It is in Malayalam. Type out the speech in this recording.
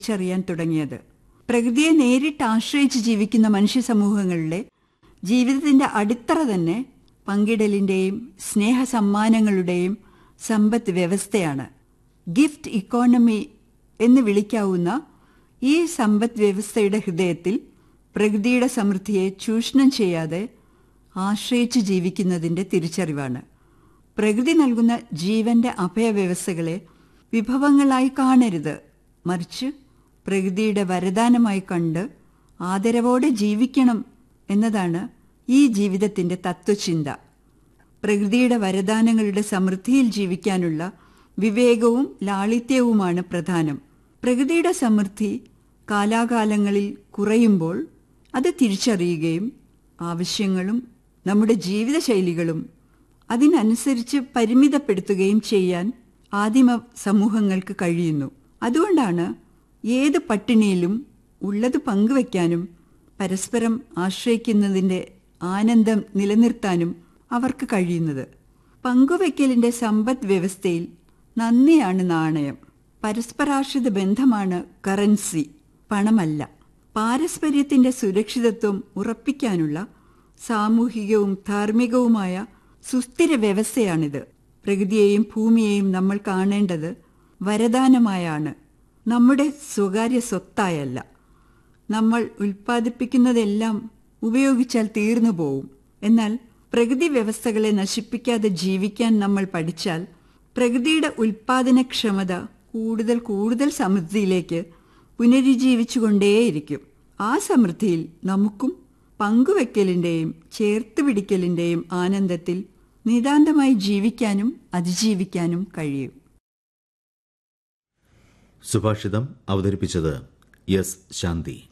തിരിച്ചറിയാൻ തുടങ്ങിയത് പ്രകൃതിയെ നേരിട്ട് ആശ്രയിച്ച് ജീവിക്കുന്ന മനുഷ്യ സമൂഹങ്ങളുടെ ജീവിതത്തിന്റെ അടിത്തറ തന്നെ പങ്കിടലിന്റെയും സ്നേഹസമ്മാനങ്ങളുടെയും സമ്പദ് വ്യവസ്ഥയാണ് ഗിഫ്റ്റ് ഇക്കോണമി എന്ന് വിളിക്കാവുന്ന ഈ സമ്പദ് വ്യവസ്ഥയുടെ ഹൃദയത്തിൽ പ്രകൃതിയുടെ സമൃദ്ധിയെ ചൂഷണം ചെയ്യാതെ ആശ്രയിച്ച് ജീവിക്കുന്നതിന്റെ തിരിച്ചറിവാണ് പ്രകൃതി നൽകുന്ന ജീവന്റെ അഭയവ്യവസ്ഥകളെ വിഭവങ്ങളായി കാണരുത് മറിച്ച് പ്രകൃതിയുടെ വരദാനമായി കണ്ട് ആദരവോടെ ജീവിക്കണം എന്നതാണ് ഈ ജീവിതത്തിന്റെ തത്വചിന്ത പ്രകൃതിയുടെ വരദാനങ്ങളുടെ സമൃദ്ധിയിൽ ജീവിക്കാനുള്ള വിവേകവും ലാളിത്യവുമാണ് പ്രധാനം പ്രകൃതിയുടെ സമൃദ്ധി കാലാകാലങ്ങളിൽ കുറയുമ്പോൾ അത് തിരിച്ചറിയുകയും ആവശ്യങ്ങളും നമ്മുടെ ജീവിതശൈലികളും അതിനനുസരിച്ച് പരിമിതപ്പെടുത്തുകയും ചെയ്യാൻ ആദിമ സമൂഹങ്ങൾക്ക് കഴിയുന്നു അതുകൊണ്ടാണ് ഏത് പട്ടിണിയിലും ഉള്ളത് പങ്കുവയ്ക്കാനും പരസ്പരം ആശ്രയിക്കുന്നതിൻ്റെ ആനന്ദം നിലനിർത്താനും അവർക്ക് കഴിയുന്നത് പങ്കുവയ്ക്കലിന്റെ സമ്പദ് വ്യവസ്ഥയിൽ നന്ദിയാണ് നാണയം പരസ്പരാശ്രിത ബന്ധമാണ് കറൻസി പണമല്ല പാരസ്പര്യത്തിന്റെ സുരക്ഷിതത്വം ഉറപ്പിക്കാനുള്ള സാമൂഹികവും ധാർമ്മികവുമായ സുസ്ഥിര വ്യവസ്ഥയാണിത് പ്രകൃതിയെയും ഭൂമിയെയും നമ്മൾ കാണേണ്ടത് വരദാനമായാണ് നമ്മുടെ സ്വകാര്യ സ്വത്തായല്ല നമ്മൾ ഉൽപ്പാദിപ്പിക്കുന്നതെല്ലാം ഉപയോഗിച്ചാൽ തീർന്നു പോവും എന്നാൽ പ്രകൃതി വ്യവസ്ഥകളെ നശിപ്പിക്കാതെ ജീവിക്കാൻ നമ്മൾ പഠിച്ചാൽ പ്രകൃതിയുടെ ഉൽപാദനക്ഷമത കൂടുതൽ കൂടുതൽ സമൃദ്ധിയിലേക്ക് പുനരുജ്ജീവിച്ചുകൊണ്ടേയിരിക്കും ആ സമൃദ്ധിയിൽ നമുക്കും പങ്കുവെക്കലിന്റെയും ചേർത്തുപിടിക്കലിന്റെയും ആനന്ദത്തിൽ നിതാന്തമായി ജീവിക്കാനും അതിജീവിക്കാനും കഴിയും സുഭാഷിതം അവതരിപ്പിച്ചത് എസ് ശാന്തി